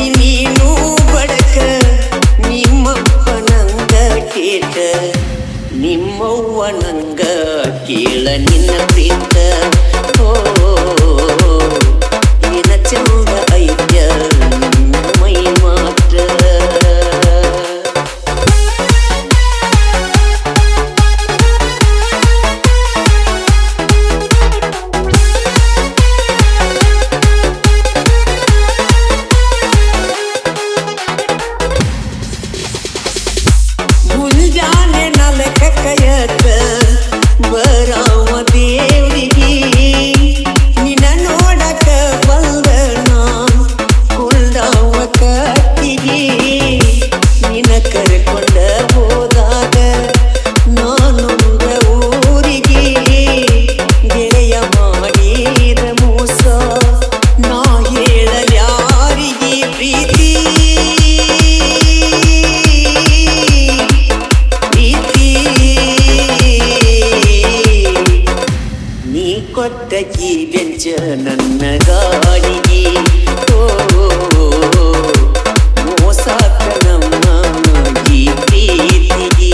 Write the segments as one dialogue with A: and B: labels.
A: ನೀನು ಬಡಕ ನಿಮ್ಮಪ್ಪ ನಂಗ ಕೇಟ ನಿಮ್ಮವ್ವ ನಂಗ ಕೇಳ ನಿನ್ನ ಪ್ರೀತ ಓ ಏನ ಚಂದ ಐತ್ಯ ನಿನ್ನ ಮೈ ಮಾತ್ರ ಮುಂಜಾನೆ ನಲಕ ಕಯಕ ಬರಾವ ದೇವ್ರಿಗೆ ನಿನ್ನ ನೋಡಕ ಬಂದನ ಕುಂಡಾವ ಕಟ್ಟಿಗೆ ನಿನ್ನ ಕರ್ಕೊಂಡ ಹೋದಾಗ ನಾನೊಂದ ಊರಿಗೆ ಗೆಳೆಯ ಮಾಡಿದ ಮೋಸ ನಾ ಹೇಳಲ್ಯಾರಿಗೆ ಪ್ರೀತಿ ಪ್ರೀತಿ ನೀ ಕೊಟ್ಟ ಈ ಬೆಂಚ ನನ್ನ ಗಾಡಿಗೆ ಓ ಮೋಸಾಕ ನಮ್ಮ ಈ ಪ್ರೀತಿಗೆ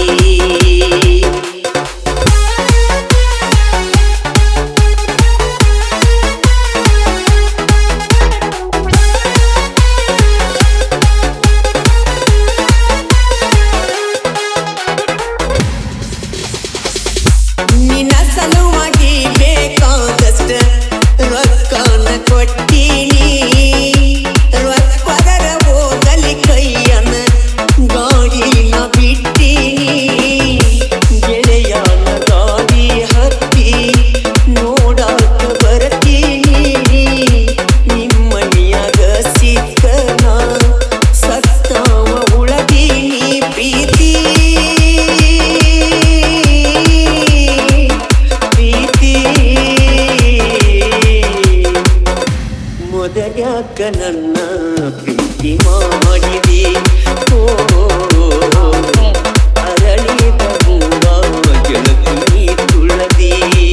A: ನಿನ್ನ ಸಲುವಾಗಿ ಬೇಕಾದಷ್ಟ ರೊಕ್ಕನ ಕೊಟ್ಟೀನಿ ರೊಕ್ಕದರ ಹೋಗಲಿ ಕೈಯನ ಗಾಡಿನ ಬಿಟ್ಟೀನಿ ಗೆಳೆಯನ ಗಾಡಿ ಹತ್ತಿ ನೋಡಾಕ ಬರ್ತೀನಿ ನಿಮ್ಮನಿಯಾಗ ಸಿಕ್ಕನ ಸತ್ತವ ಉಳದೀನಿ ಪ್ರೀತಿ ಪ್ರೀತಿ ಮೊದಲ್ಯಾಕ ನನ್ನ ಪ್ರೀತಿ ಮಾಡಿದಿ ಓ ಅರಳಿದ ಹೂವ ಗೆಳತಿ ನೀ ತುಳದಿ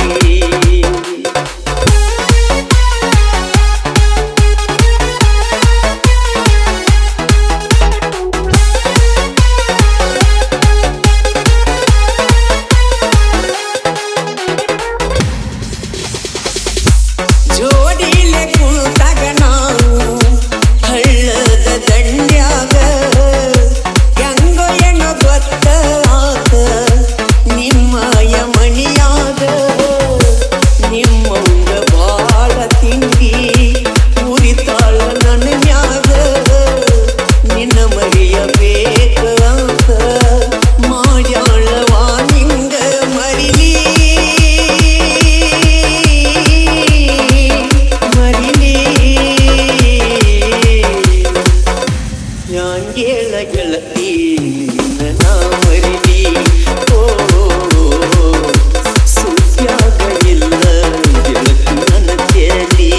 A: ಜೋಡಿಲೆ ಕುಂತಾಗ ನಾವು ಹಳ್ಳದ ದಂಡ್ಯಾಗ ಹೆಂಗೋ ಹೆಂಗೋ ಗೊತ್ತ ಆತ ನಿಮ್ಮಯ ಮಣಿಯಾಗ ನಿಮ್ಮಂಗ ಬಾಳ ತಿಂಡಿ ಉರಿತಾಳ ನನ್ನ ಮ್ಯಾಗ ನಿನ್ನ ಮರೆಯಬೇಕ ಅಂತ ಮಾಡ್ಯಾಳವಾ ನಿಂಗ ಮರಿಲಿ ಮರಿಲಿ ಯಾಂಗೇಳ ಗೆಳತಿ ನಿನ್ನ ನಾ ಮರಿಲಿ ಓ ಸುದ್ಯಾಗ ಇಲ್ಲ ಗೆಳತಿ ನನ್ನ ತೆರಲಿ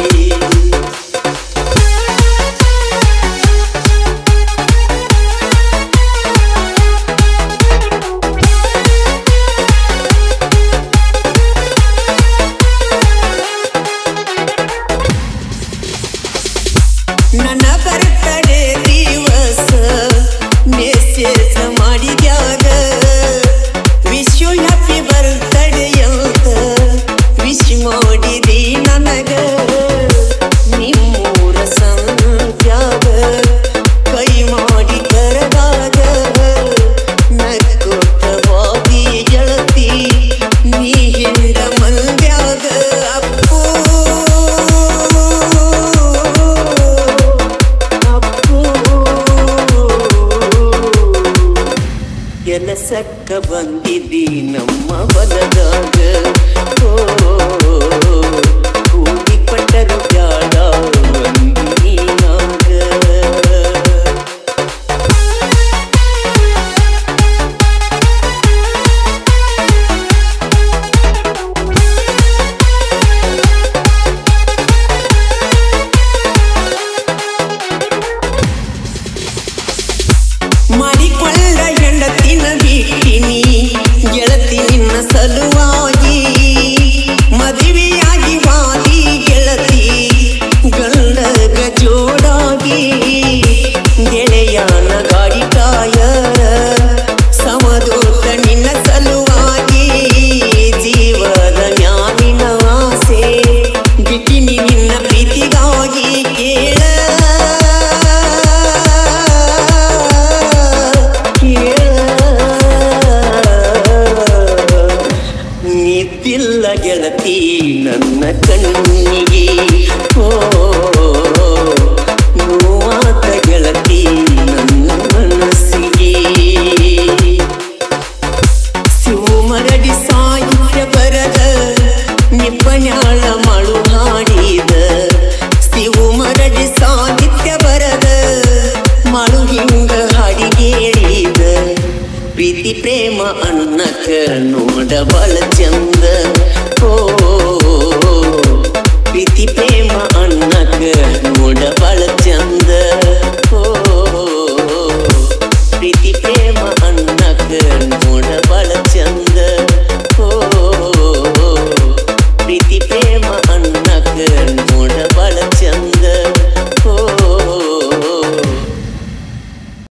A: ನನ್ನ ಬರ್ತಡೆ ದಿವಸ ಮೆಸೇಜ್ ಮಾಡಿದ್ಯಾಗ ವಿಶ್ ಯು ಹ್ಯಾಪಿ ಬರ್ತಡೆ ಅಂತ ವಿಶ್ ಮಾಡಿದಿ ನನಗ ನಿಮ್ಮೂರ ಸಂತ್ಯಾಗ ಕೈ ಮಾಡಿ ಕರೆದಾಗ ನಕ್ಕೋತ ಹೋಗಿ ಗೆಳತಿ ನೀ ಹಿಂದ ಮಂದ್ಯಾಗ ಅಪ್ಪು ಅಪ್ಪು ಕೆಲಸಕ್ಕ ಬಂದಿದ್ದಿ ನಮ್ಮ ಹೊಲದಾಗ ಓ ಕೂಲಿ ಕೊಟ್ಟರು ಬ್ಯಾಡ ನೀನಾಗ ಮಾಡಿಕೊಳ್ಳ ಹೆಂಡತಿನ ಬಿಟ್ಟಿನಿ ಗೆಳತಿ ನಿನ್ನ ಸಲುವಾಗಿ ಗೆಳತಿ ನನ್ನ ಕಣ್ಣಿಗೆ ಓ ನೋವಾದ ಗೆಳತಿ ನನ್ನ ಮನಸ್ಸಿಗೆ ಶಿವಮರಡಿ ಸಾಹಿತ್ಯ ಬರದ ನಿಪ್ಪಣ್ಯಾಳ ಮಳು ಹಾಡಿದ ಶಿವಮರಡಿ ಸಾಹಿತ್ಯ ಬರದ ಮಳು ಹಿಂಗ ಹಾಡಿಗೇಳಿದ ಪ್ರೀತಿ ಪ್ರೇಮ ಅನ್ನಕ ನೋಡ ಬಳ ಚಂದ ಓ ಪ್ರೀತಿ ಪ್ರೇಮ ಅನ್ನಕ ನೋಡ ಬಳ ಚಂದ